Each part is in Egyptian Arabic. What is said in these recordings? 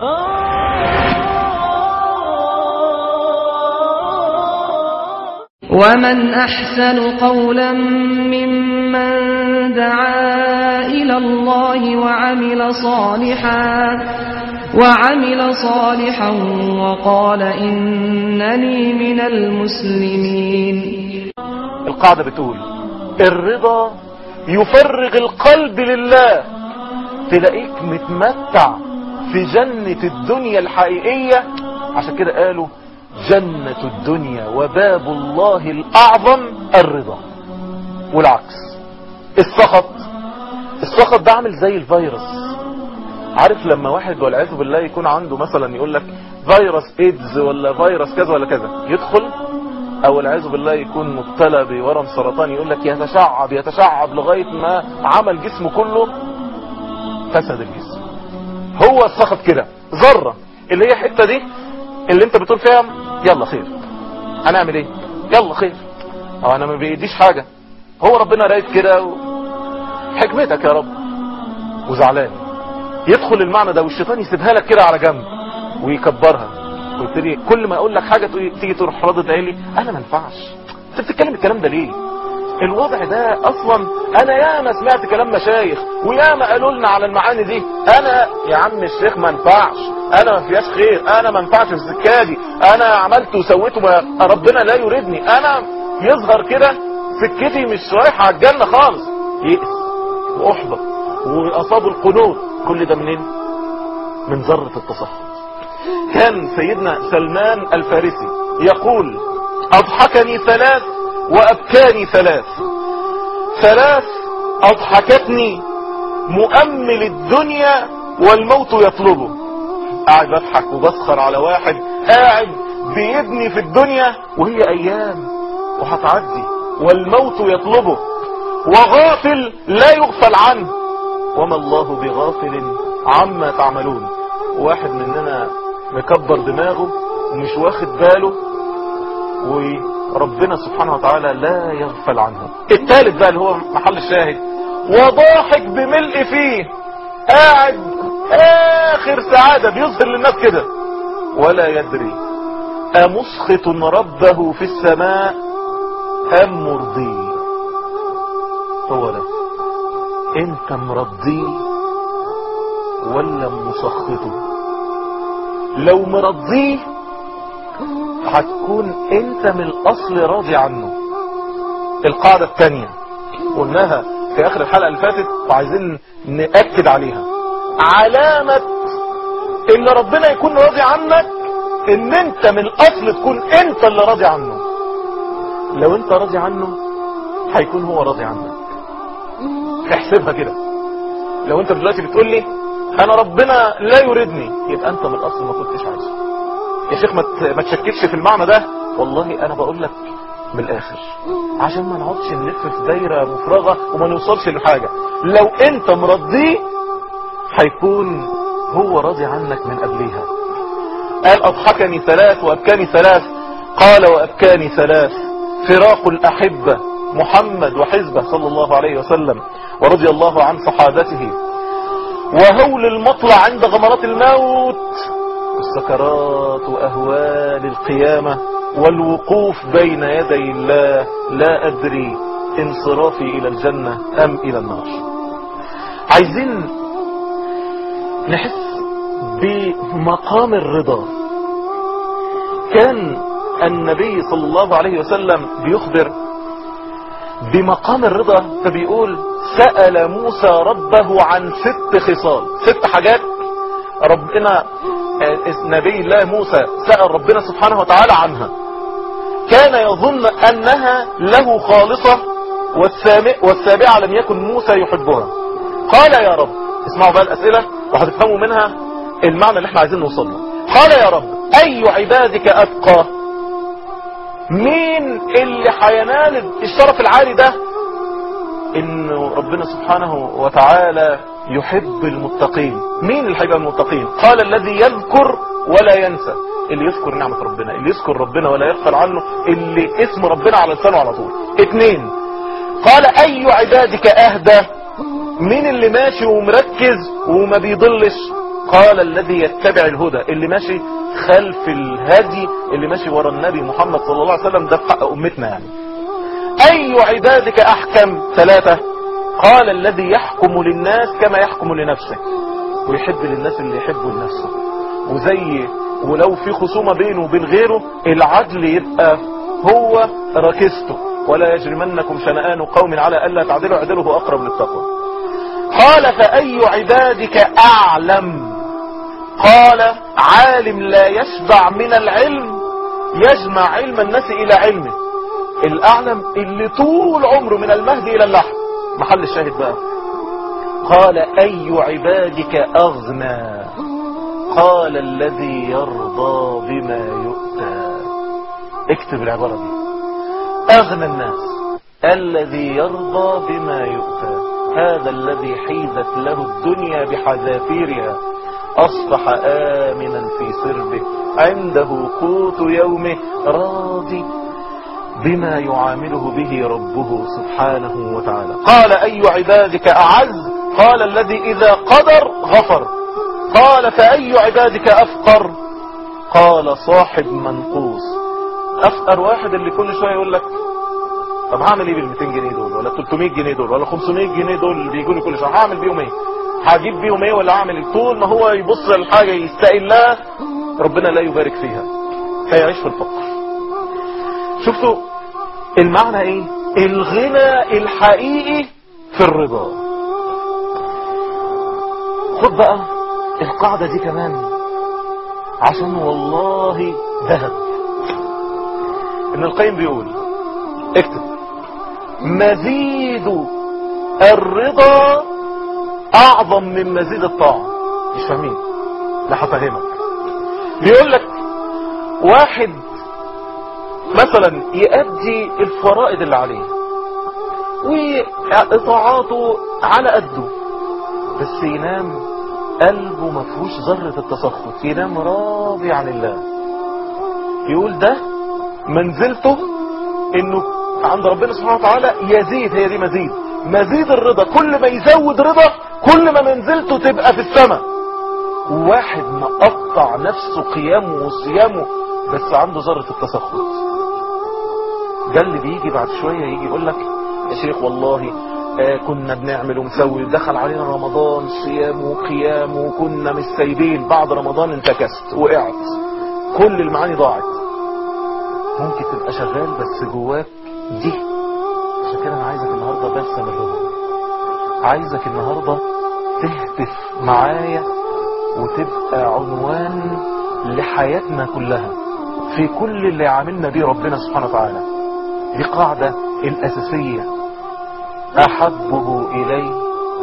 ومن أحسن قولا ممن دعا إلى الله وعمل صالحا وعمل صالحا وقال إنني من المسلمين القاعدة بتقول الرضا يفرغ القلب لله تلاقيك متمتع في جنة الدنيا الحقيقية عشان كده قالوا جنة الدنيا وباب الله الأعظم الرضا والعكس السخط السخط ده عامل زي الفيروس عارف لما واحد والعياذ بالله يكون عنده مثلا يقول لك فيروس ايدز ولا فيروس كذا ولا كذا يدخل او العياذ بالله يكون مبتلى بورم سرطان يقول لك يتشعب يتشعب لغاية ما عمل جسمه كله فسد الجسم هو السخط كده ذرة اللي هي الحته دي اللي انت بتقول فيها يلا خير هنعمل ايه يلا خير اه انا ما بايديش حاجة هو ربنا رايد كده و... حكمتك يا رب وزعلان يدخل المعنى ده والشيطان يسيبها لك كده على جنب ويكبرها قلت لي كل ما اقول لك حاجة تيجي تروح ردت لي انا ما ينفعش انت بتتكلم الكلام ده ليه الوضع ده اصلا انا ياما سمعت كلام مشايخ وياما قالوا لنا على المعاني دي انا يا عم الشيخ ما ينفعش انا ما فيهاش خير انا ما ينفعش في السكه دي انا عملت وسويت وما ربنا لا يريدني انا يظهر كده سكتي مش رايحه على الجنه خالص يئس واحبط واصاب القنوط كل ده منين من ذره التصحف كان سيدنا سلمان الفارسي يقول اضحكني ثلاث وأبكاني ثلاث ثلاث أضحكتني مؤمل الدنيا والموت يطلبه قاعد بضحك وبسخر على واحد قاعد بيبني في الدنيا وهي أيام وهتعدي والموت يطلبه وغافل لا يغفل عنه وما الله بغافل عما تعملون واحد مننا مكبر دماغه ومش واخد باله وربنا سبحانه وتعالى لا يغفل عنه الثالث بقى اللي هو محل الشاهد وضاحك بملء فيه قاعد اخر سعادة بيظهر للناس كده ولا يدري امسخط ربه في السماء ام مرضيه هو ده انت مرضيه ولا مسخطه لو مرضيه هتكون انت من الاصل راضي عنه القاعدة الثانية قلناها في اخر الحلقة اللي فاتت وعايزين نأكد عليها علامة ان ربنا يكون راضي عنك ان انت من الاصل تكون انت اللي راضي عنه لو انت راضي عنه هيكون هو راضي عنك احسبها كده لو انت دلوقتي بتقول لي انا ربنا لا يريدني يبقى انت من الاصل ما كنتش عايزه يا شيخ ما تشككش في المعنى ده والله انا بقول لك من الاخر عشان ما نقعدش نلف في دايره مفرغه وما نوصلش لحاجه لو انت مرضيه هيكون هو راضي عنك من قبليها قال اضحكني ثلاث وابكاني ثلاث قال وابكاني ثلاث فراق الاحبه محمد وحزبه صلى الله عليه وسلم ورضي الله عن صحابته وهول المطلع عند غمرات الموت السكرات وأهوال القيامة والوقوف بين يدي الله لا أدري انصرافي إلى الجنة أم إلى النار عايزين نحس بمقام الرضا كان النبي صلى الله عليه وسلم بيخبر بمقام الرضا فبيقول سأل موسى ربه عن ست خصال ست حاجات ربنا نبي الله موسى سأل ربنا سبحانه وتعالى عنها كان يظن أنها له خالصة والسابعة لم يكن موسى يحبها قال يا رب اسمعوا بقى الأسئلة وهتفهموا منها المعنى اللي احنا عايزين نوصل له قال يا رب أي عبادك أتقى مين اللي حينال الشرف العالي ده ان ربنا سبحانه وتعالى يحب المتقين مين اللي هيبقى المتقين قال الذي يذكر ولا ينسى اللي يذكر نعمة ربنا اللي يذكر ربنا ولا يغفل عنه اللي اسم ربنا على لسانه على طول اتنين قال اي عبادك اهدى مين اللي ماشي ومركز وما بيضلش قال الذي يتبع الهدى اللي ماشي خلف الهدي اللي ماشي ورا النبي محمد صلى الله عليه وسلم ده في حق امتنا يعني اي عبادك احكم ثلاثة قال الذي يحكم للناس كما يحكم لنفسه ويحب للناس اللي يحبوا لنفسه وزي ولو في خصومة بينه وبين غيره العدل يبقى هو ركزته ولا يجرمنكم شنآن قوم على ألا تعدلوا عدله أقرب للتقوى قال فأي عبادك أعلم قال عالم لا يشبع من العلم يجمع علم الناس إلى علمه الأعلم اللي طول عمره من المهد إلى اللحم محل الشاهد بقى قال أي عبادك أغنى قال الذي يرضى بما يؤتى اكتب العبارة دي أغنى الناس الذي يرضى بما يؤتى هذا الذي حيزت له الدنيا بحذافيرها أصبح آمنا في سربه عنده قوت يومه راضي بما يعامله به ربه سبحانه وتعالى قال أي عبادك أعز قال الذي إذا قدر غفر قال فأي عبادك أفقر قال صاحب منقوص أفقر واحد اللي كل شوية يقول لك طب هعمل ايه بال 200 جنيه دول ولا 300 جنيه دول ولا 500 جنيه دول اللي بيجوا لي كل شهر هعمل بيهم ايه هجيب بيهم ايه ولا اعمل ايه طول ما هو يبص للحاجه يستقلها ربنا لا يبارك فيها فيعيش في الفقر شفتوا المعنى ايه الغنى الحقيقي في الرضا خد بقى القاعدة دي كمان عشان والله ذهب ابن القيم بيقول اكتب مزيد الرضا اعظم من مزيد الطاعة مش فاهمين لا هفهمك بيقول لك واحد مثلا يأدي الفرائض اللي عليه وإطاعاته على قده بس ينام قلبه ما فيهوش ذرة التسخط ينام راضي عن الله يقول ده منزلته انه عند ربنا سبحانه وتعالى يزيد هي دي مزيد مزيد الرضا كل ما يزود رضا كل ما منزلته تبقى في السماء واحد مقطع نفسه قيامه وصيامه بس عنده ذرة التسخط ده اللي بيجي بعد شوية يجي يقول لك يا شيخ والله آه كنا بنعمل ومسوي دخل علينا رمضان صيام وقيام وكنا مش سايبين بعد رمضان انتكست وقعت كل المعاني ضاعت ممكن تبقى شغال بس جواك دي عشان كده انا عايزك النهارده برسم الرضا عايزك النهارده تهتف معايا وتبقى عنوان لحياتنا كلها في كل اللي عاملنا بيه ربنا سبحانه وتعالى دي قاعدة الأساسية أحبه إلي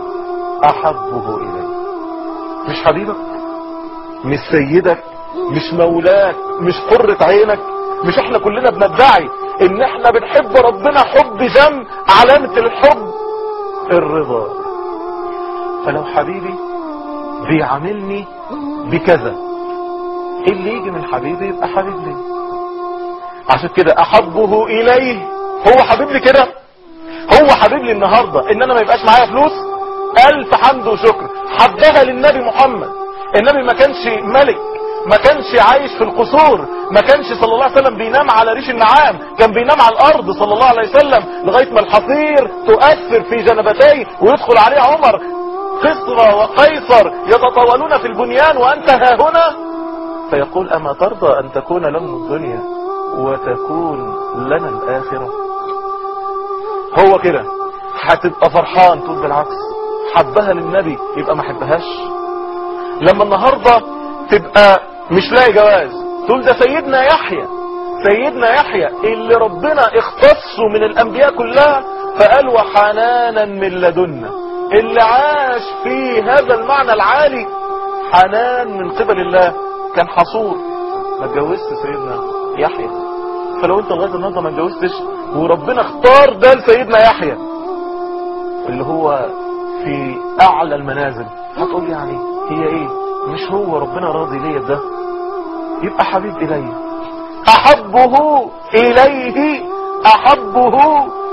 أحبه إلي مش حبيبك مش سيدك مش مولاك مش قرة عينك مش احنا كلنا بندعي ان احنا بنحب ربنا حب جم علامة الحب الرضا فلو حبيبي بيعاملني بكذا ايه اللي يجي من حبيبي يبقى حبيب لي عشان كده احبه اليه هو حبيب لي كده هو حبيب لي النهاردة ان انا ما يبقاش معايا فلوس الف حمد وشكر حبها للنبي محمد النبي ما كانش ملك ما كانش عايش في القصور ما كانش صلى الله عليه وسلم بينام على ريش النعام كان بينام على الارض صلى الله عليه وسلم لغاية ما الحصير تؤثر في جنبتيه ويدخل عليه عمر قصر وقيصر يتطاولون في البنيان وانت ها هنا فيقول اما ترضى ان تكون لهم الدنيا وتكون لنا الاخرة هو كده هتبقى فرحان تقول بالعكس حبها للنبي يبقى ما حبهاش لما النهاردة تبقى مش لاقي جواز تقول ده سيدنا يحيى سيدنا يحيى اللي ربنا اختصه من الانبياء كلها فقال وحنانا من لدنا اللي عاش في هذا المعنى العالي حنان من قبل الله كان حصور ما اتجوزت سيدنا يحيى فلو انت لغايه النهارده ما اتجوزتش وربنا اختار ده لسيدنا يحيى اللي هو في اعلى المنازل هتقول يعني هي ايه مش هو ربنا راضي ليا ده يبقى حبيب الي احبه اليه احبه